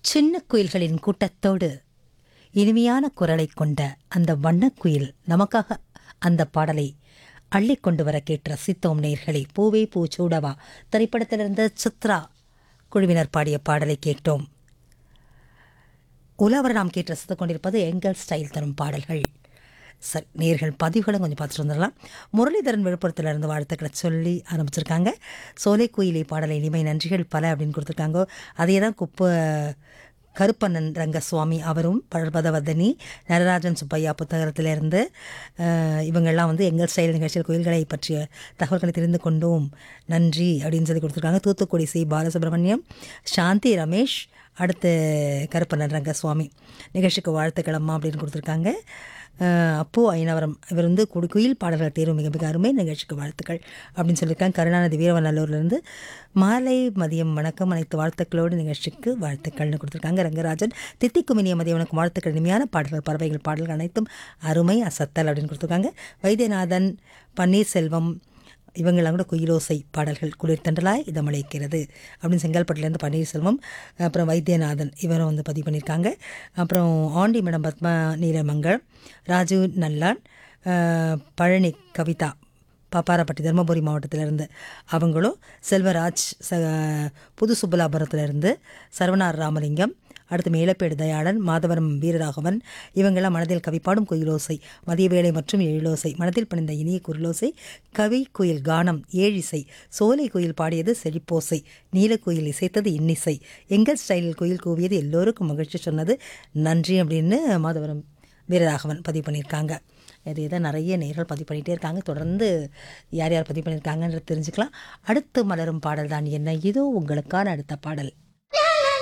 சின்ன குயில்களின் கூட்டத்தோடு இனிமையான குரலை கொண்ட அந்த வண்ணக்குயில் நமக்காக அந்த பாடலை அள்ளி கொண்டு வர கேட்டு ரசித்தோம் நேர்களே பூவே பூச்சூடவா திரைப்படத்திலிருந்து சித்ரா குழுவினர் பாடிய பாடலை கேட்டோம் உலாவர நாம் கேட்டு ரசித்துக் கொண்டிருப்பது எங்கள் ஸ்டைல் தரும் பாடல்கள் சரி நேர்கள் பதிவுகளும் கொஞ்சம் பார்த்துட்டு வந்துடலாம் முரளிதரன் விழுப்புரத்தில் இருந்து வாழ்த்துக்களை சொல்லி ஆரம்பிச்சிருக்காங்க சோலை குயிலி பாடலை இனிமை நன்றிகள் பல அப்படின்னு கொடுத்துருக்காங்க அதே தான் குப்பை கருப்பண்ணன் ரங்கசுவாமி அவரும் பழபதவர்தனி நடராஜன் சுப்பையா புத்தகத்திலிருந்து அஹ், இவங்கெல்லாம் வந்து எங்கள் ஸ்டைல் நிகழ்ச்சியில் கோயில்களை பற்றிய தகவல்களை தெரிந்து கொண்டோம் நன்றி அப்படின்னு சொல்லி கொடுத்துருக்காங்க தூத்துக்குடி சி பாலசுப்ரமணியம் சாந்தி ரமேஷ் அடுத்து கருப்பண்ணன் ரங்கசுவாமி நிகழ்ச்சிக்கு வாழ்த்துக்கள் அம்மா அப்படின்னு கொடுத்துருக்காங்க அஹ், அப்போ ஐநவரம் இவர் வந்து குடி குயில் பாடல்கள் தேர்வு மிக மிக அருமை நிகழ்ச்சிக்கு வாழ்த்துக்கள் அப்படின்னு சொல்லியிருக்காங்க கருணாநிதி வீரவநல்லூர்லேருந்து மாலை மதியம் வணக்கம் அனைத்து வாழ்த்துக்களோடு நிகழ்ச்சிக்கு வாழ்த்துக்கள்னு கொடுத்துருக்காங்க ரங்கராஜன் தித்திக்குமினிய மதியவனுக்கு வாழ்த்துக்கள் இனிமையான பாடல்கள் பறவைகள் பாடல்கள் அனைத்தும் அருமை அசத்தல் அப்படின்னு கொடுத்துருக்காங்க வைத்தியநாதன் பன்னீர்செல்வம் இவங்கெல்லாம் கூட குயிலோசை பாடல்கள் குளிர்தண்டலாய் இதமழைக்கிறது அப்படின்னு செங்கல்பட்டுலேருந்து பன்னீர்செல்வம் அப்புறம் வைத்தியநாதன் இவரும் வந்து பதிவு பண்ணியிருக்காங்க அப்புறம் ஆண்டி மேடம் பத்மா நீலமங்கள் ராஜு நல்லான் அஹ், பழனி கவிதா பாப்பாரப்பட்டி தருமபுரி மாவட்டத்திலிருந்து அவங்களும் செல்வராஜ் ச புது சுப்பலாபுரத்திலிருந்து சரவணார் ராமலிங்கம் அடுத்து மேலப்பேடு தயாளன் மாதவரம் வீரராகவன் இவங்கெல்லாம் மனதில் கவிப்பாடும் குயிலோசை மதிய வேளை மற்றும் எழிலோசை மனதில் பணிந்த இனிய குரலோசை கவி குயில் கானம் ஏழிசை சோலை குயில் பாடியது செழிப்போசை நீலக்குயில் இசைத்தது இன்னிசை எங்கள் ஸ்டைலில் குயில் கூவியது எல்லோருக்கும் மகிழ்ச்சி சொன்னது நன்றி அப்படின்னு மாதவரம் வீரராகவன் பதிவு பண்ணியிருக்காங்க இது இதை நிறைய நேர்கள் பதிவு பண்ணிகிட்டே இருக்காங்க தொடர்ந்து யார் யார் பதிவு பண்ணியிருக்காங்கன்றது தெரிஞ்சுக்கலாம் அடுத்து மலரும் பாடல் தான் என்ன இதோ உங்களுக்கான அடுத்த பாடல்